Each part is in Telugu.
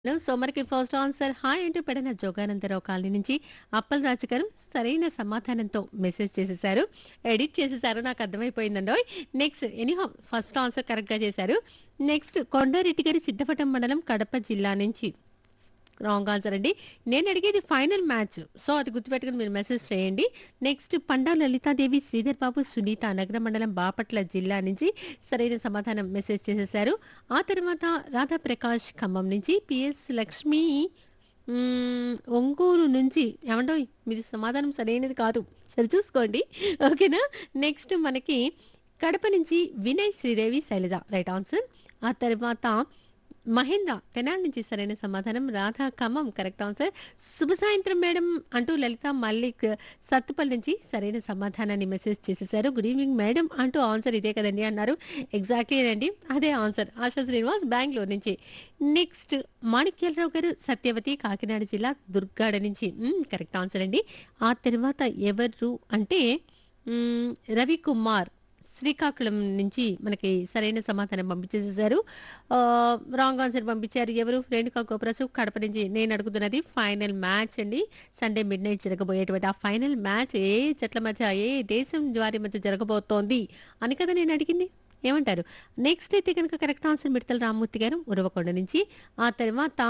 హలో సో మనకి ఫస్ట్ ఆన్సర్ హాయ్ అంటూ పెడిన జోగానందరావు కాలనీ నుంచి అప్పల్ రాజు గారు సరైన సమాధానంతో మెసేజ్ చేసేసారు ఎడిట్ చేసేసారు నాకు అర్థమైపోయిందండి next anyhow first answer correct గా చేశారు నెక్స్ట్ కొండారెడ్డి గారి సిద్ధపటం మండలం కడప జిల్లా నుంచి రాంగ్ ఆన్సర్ అండి నేను అడిగేది ఫైనల్ మ్యాచ్ సో అది గుర్తుపెట్టుకుని మీరు మెసేజ్ చేయండి నెక్స్ట్ పండా లలితాదేవి శ్రీధర్ బాబు సునీత నగర మండలం బాపట్ల జిల్లా నుంచి సరైన సమాధానం మెసేజ్ చేసేసారు ఆ తర్వాత రాధా ప్రకాష్ ఖమ్మం నుంచి పిఎస్ లక్ష్మి మ్మ్, ఒంగోలు నుంచి ఏమండో మీది సమాధానం సరైనది కాదు సరి చూసుకోండి ఓకేనా నెక్స్ట్ మనకి కడప నుంచి వినయ్ శ్రీదేవి శైలజ రైట్ ఆన్సర్ ఆ తర్వాత మహేంద్ర తెనాలి నుంచి సరైన సమాధానం రాధా ఖమ్మం కరెక్ట్ ఆన్సర్ శుభ సాయంత్రం మేడం అంటూ లలిత మల్లిక్ సత్తుపల్లి నుంచి సరైన సమాధానాన్ని మెసేజ్ చేసేసారు గుడ్ ఈవినింగ్ మేడం అంటూ ఆన్సర్ ఇదే కదండి అన్నారు ఎగ్జాక్ట్లీ అండి అదే ఆన్సర్ ఆశా శ్రీనివాస్ బెంగళూరు నుంచి నెక్స్ట్ మాణిక్యాలరావు గారు సత్యవతి కాకినాడ జిల్లా దుర్గాడ నుంచి కరెక్ట్ ఆన్సర్ అండి ఆ తర్వాత ఎవరు అంటే మ్మ్, రవి కుమార్ శ్రీకాకుళం నుంచి మనకి సరైన సమాధానం పంపించేసేసారు రాంగ్ ఆన్సర్ పంపించారు ఎవరు రేణుకా గోపరసు కడప నుంచి నేను అడుగుతున్నది ఫైనల్ మ్యాచ్ అండి సండే మిడ్ నైట్ జరగబోయేటువంటి ఆ ఫైనల్ మ్యాచ్ ఏ జట్ల మధ్య ఏ దేశం వారి మధ్య జరగబోతోంది అని కదా నేను అడిగింది ఏమంటారు నెక్స్ట్ అయితే కనుక కరెక్ట్ ఆన్సర్ మిడతల రామ్మూర్తి గారు ఉరవకొండ నుంచి ఆ తర్వాత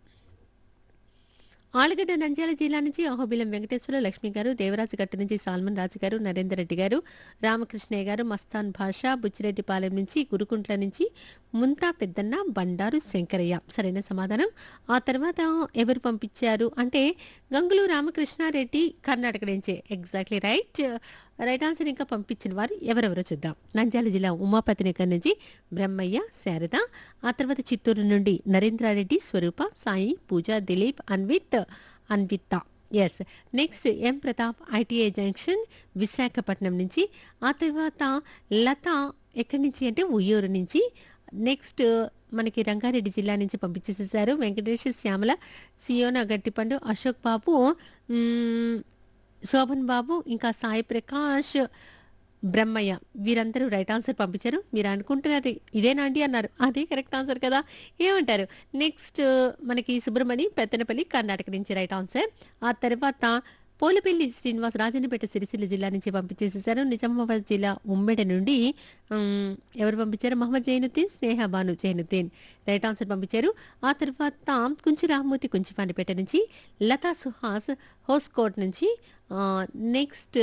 ఆలగడ్డ నంద్యాల జిల్లా నుంచి అహోబిలం వెంకటేశ్వర లక్ష్మి గారు దేవరాజు గట్టు నుంచి సాల్మన్ రాజు గారు నరేందర్ రెడ్డి గారు రామకృష్ణయ్య గారు మస్తాన్ భాష బుచ్చిరెడ్డిపాలెం నుంచి గురుకుంట్ల నుంచి ముంతా పెద్దన్న బండారు శంకరయ్య సరైన సమాధానం ఆ తర్వాత ఎవరు పంపించారు అంటే గంగులు రామకృష్ణారెడ్డి కర్ణాటక నుంచి ఎగ్జాక్ట్లీ రైట్ రైట్ ఆన్సర్ ఇంకా పంపించిన వారు ఎవరెవరో చూద్దాం నంద్యాల జిల్లా ఉమాపతి నగర్ నుంచి బ్రహ్మయ్య శారద ఆ తర్వాత చిత్తూరు నుండి Narendra Reddy Swarupa Sai Pooja Dilip Anvith Anvitha S next M Pratap ITI junction Visakhapatnam నుంచి ఆ తర్వాత లత ఎక్కడి నుంచి అంటే ఉయ్యూరు నుంచి నెక్స్ట్ మనకి రంగారెడ్డి జిల్లా నుంచి పంపించేసేసారు వెంకటేష్ శ్యామల సియోనా గట్టిపండు అశోక్ బాబు మ్మ్, శోభన్ బాబు ఇంకా సాయి ప్రకాష్ బ్రహ్మయ్య వీరందరూ రైట్ ఆన్సర్ పంపించారు మీరు అనుకుంటున్నది ఇదేనా అండి అన్నారు అదే కరెక్ట్ ఆన్సర్ కదా ఏమంటారు నెక్స్ట్ మనకి సుబ్రహ్మణి పెత్తనపల్లి కర్ణాటక నుంచి రైట్ ఆన్సర్ ఆ తర్వాత పోలపల్లి శ్రీనివాస్ రాజన్నపేట సిరిసిల్ల జిల్లా నుంచి పంపించేసేసారు నిజామాబాద్ జిల్లా ఉమ్మెడ నుండి ఉమ్, ఎవరు పంపించారు మహమ్మద్ జైనుద్దీన్ స్నేహ బాను జైనుద్దీన్ రైట్ ఆన్సర్ పంపించారు ఆ తర్వాత కుంచి రామ్మూర్తి కుంచిపానిపేట నుంచి లతా సుహాస్ హోస్కోట్ నుంచి నెక్స్ట్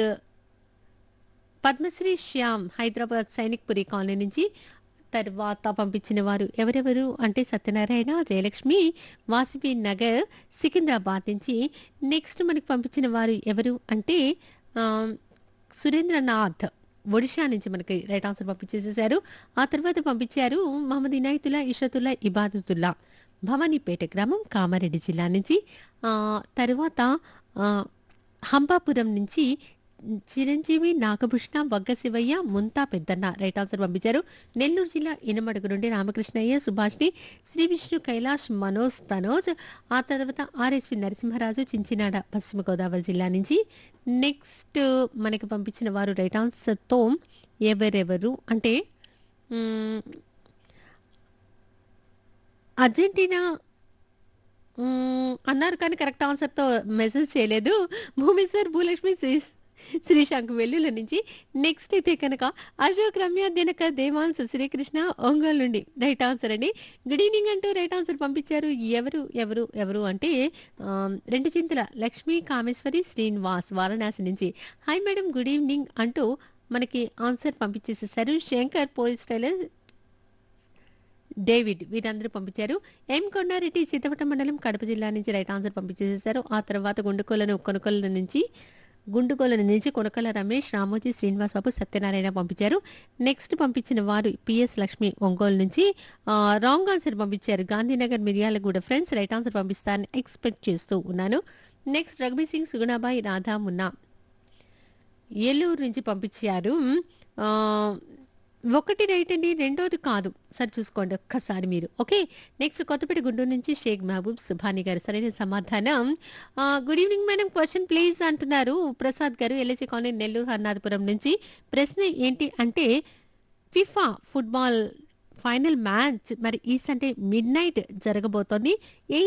పద్మశ్రీ శ్యామ్ హైదరాబాద్ సైనిక్ పురి కాలనీ నుంచి తర్వాత పంపించిన వారు ఎవరెవరు అంటే సత్యనారాయణ జయలక్ష్మి వాసిపి నగర్ సికింద్రాబాద్ నుంచి నెక్స్ట్ మనకి పంపించిన వారు ఎవరు అంటే ఆ, సురేంద్రనాథ్ ఒడిషా నుంచి మనకి రైట్ ఆన్సర్ పంపించేసేసారు ఆ తర్వాత పంపించారు మహమ్మద్ ఇనాయతుల్లా ఇషతుల్లా ఇబాదతుల్లా భవానీపేట గ్రామం కామారెడ్డి జిల్లా నుంచి ఆ, తర్వాత ఆ, హంపాపురం నుంచి చిరంజీవి నాగభూషణ వగ్గ శివయ్య ముంతా పెద్దన్న రైట్ ఆన్సర్ పంపించారు నెల్లూరు జిల్లా ఇనమడుగు నుండి రామకృష్ణయ్య సుభాష్ని శ్రీ విష్ణు కైలాష్ మనోజ్ తనోజ్ ఆ తర్వాత ఆర్ఎస్వి నరసింహరాజు చించినాడ పశ్చిమ గోదావరి జిల్లా నుంచి నెక్స్ట్ మనకి పంపించిన వారు రైట్ ఆన్సర్తో ఎవరెవరు అంటే మ్మ్, అర్జెంటీనా మ్మ్, అన్నారు కానీ కరెక్ట్ ఆన్సర్తో మెసేజ్ చేయలేదు భూమి సార్ భూలక్ష్మి శ్రీ శ్రీశాంక్ వెల్లుల నుంచి నెక్స్ట్ అయితే కనుక అశోక్ రమ్య దినక దేవాన్స్ శ్రీకృష్ణ ఒంగోలు నుండి రైట్ ఆన్సర్ అండి గుడ్ ఈవినింగ్ అంటూ రైట్ ఆన్సర్ పంపించారు ఎవరు ఎవరు ఎవరు అంటే ఆ, రెండు చింతల లక్ష్మీ కామేశ్వరి శ్రీనివాస్ వారణాసి నుంచి హాయ్ మేడం గుడ్ ఈవినింగ్ అంటూ మనకి ఆన్సర్ పంపించేసేసారు శంకర్ పోలీస్ టైలర్ డేవిడ్ వీరందరూ పంపించారు ఎం కొండారెడ్డి సీతపట్నం మండలం కడప జిల్లా నుంచి రైట్ ఆన్సర్ పంపించేసేసారు ఆ తర్వాత గుండుకోలను కొనుకొల నుంచి గుండుకోల నుంచి కొనకల రమేష్ రామోజీ శ్రీనివాస్ బాబు సత్యనారాయణ పంపించారు నెక్స్ట్ పంపించిన వారు పిఎస్ లక్ష్మి ఒంగోలు నుంచి రాంగ్ ఆన్సర్ పంపించారు Gandhinagar Miryalaguda friends right answer పంపిస్తారని ఎక్స్పెక్ట్ చేస్తూ ఉన్నాను నెక్స్ట్ రఘుబీ సింగ్ సుగుణాబాయి రాధా మున్నా ఏలూరు నుంచి పంపించారు ఆ, ఒకటి రైట్ అండి రెండోది కాదు సరి చూసుకోండి ఒక్కసారి మీరు ఓకే నెక్స్ట్ కొత్తపేట గుంటూరు నుంచి షేక్ మహబూబ్ సుభాని గారు సరైన సమాధానం ఆ, good evening madam question please అంటున్నారు ప్రసాద్ గారు ఎల్ఐసి కాలనీ నెల్లూరు హర్నాథపురం నుంచి ప్రశ్న ఏంటి అంటే ఫిఫా ఫుట్బాల్ ఫైనల్ మ్యాచ్ మరి ఈ సండే మిడ్ నైట్ జరగబోతోంది ఏ